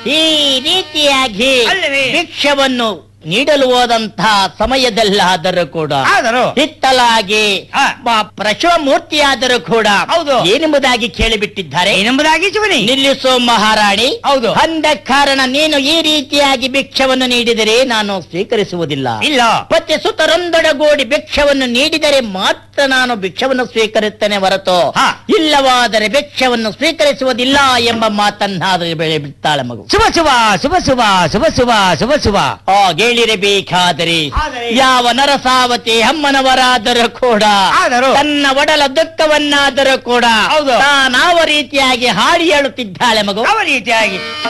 ಈ ರೀತಿಯಾಗಿ ಅಲ್ಲವೇ? ಭಿಕ್ಷವನ್ನು ನೀಡಲು ಹೋದಂತಹ ಸಮಯದಲ್ಲಾದರೂ ಕೂಡ ಆದರೂ ಹಿತ್ತಲಾಗಿ ಆ. ಬ- ಪ್ರಶವ ಮೂರ್ತಿಯಾದರೂ ಕೂಡ ಹೌದು. ಏನೆಂಬುದಾಗಿ ಕೇಳಿಬಿಟ್ಟಿದ್ದಾರೆ ಏನೆಂಬುದಾಗಿ ಶಿವನಿ ನಿಲ್ಲಿಸೋ ಮಹಾರಾಣಿ ಹೌದು. ಅಂದ ಕಾರಣ ನೀನು ಈ ರೀತಿಯಾಗಿ ಭಿಕ್ಷವನ್ನು ನೀಡಿದರೆ ನಾನು ಸ್ವೀಕರಿಸುವುದಿಲ್ಲ ಇಲ್ಲ ಪತಿ ಸುತರೊಂದೊಡಗೂಡಿ ಭಿಕ್ಷವನ್ನು ನೀಡಿದರೆ ಮಾತ್ರ ನಾನು ಭಿಕ್ಷವನ್ನು ಸ್ವೀಕರಿಸ್ತೇನೆ ಹೊರತು ಹಾ. ಇಲ್ಲವಾದರೆ ಭಿಕ್ಷವನ್ನು ಸ್ವೀಕರಿಸುವುದಿಲ್ಲ ಎಂಬ ಮಾತನ್ನಾದರೂ ಬೆಳೆ ಬಿಡ್ತಾಳೆ ಮಗು ಶುಭ ಶುಭ ಶುಭ ಶುಭ ಶುಭ ಶುಭ ಶುಭ ಶುಭ ಹಾಗೇಳಿರಬೇಕಾದರೆ ಆದರೆ ಯಾವ ನರಸಾವತಿ ಅಮ್ಮನವರಾದರೂ ಕೂಡ ಆದರೂ ತನ್ನ ಒಡಲ ದುಃಖವನ್ನಾದರೂ ಕೂಡ ಹೌದು. ತಾನಾವ ರೀತಿಯಾಗಿ ಹಾಡಿ ಹೇಳುತ್ತಿದ್ದಾಳೆ ಮಗು ಯಾವ ರೀತಿಯಾಗಿ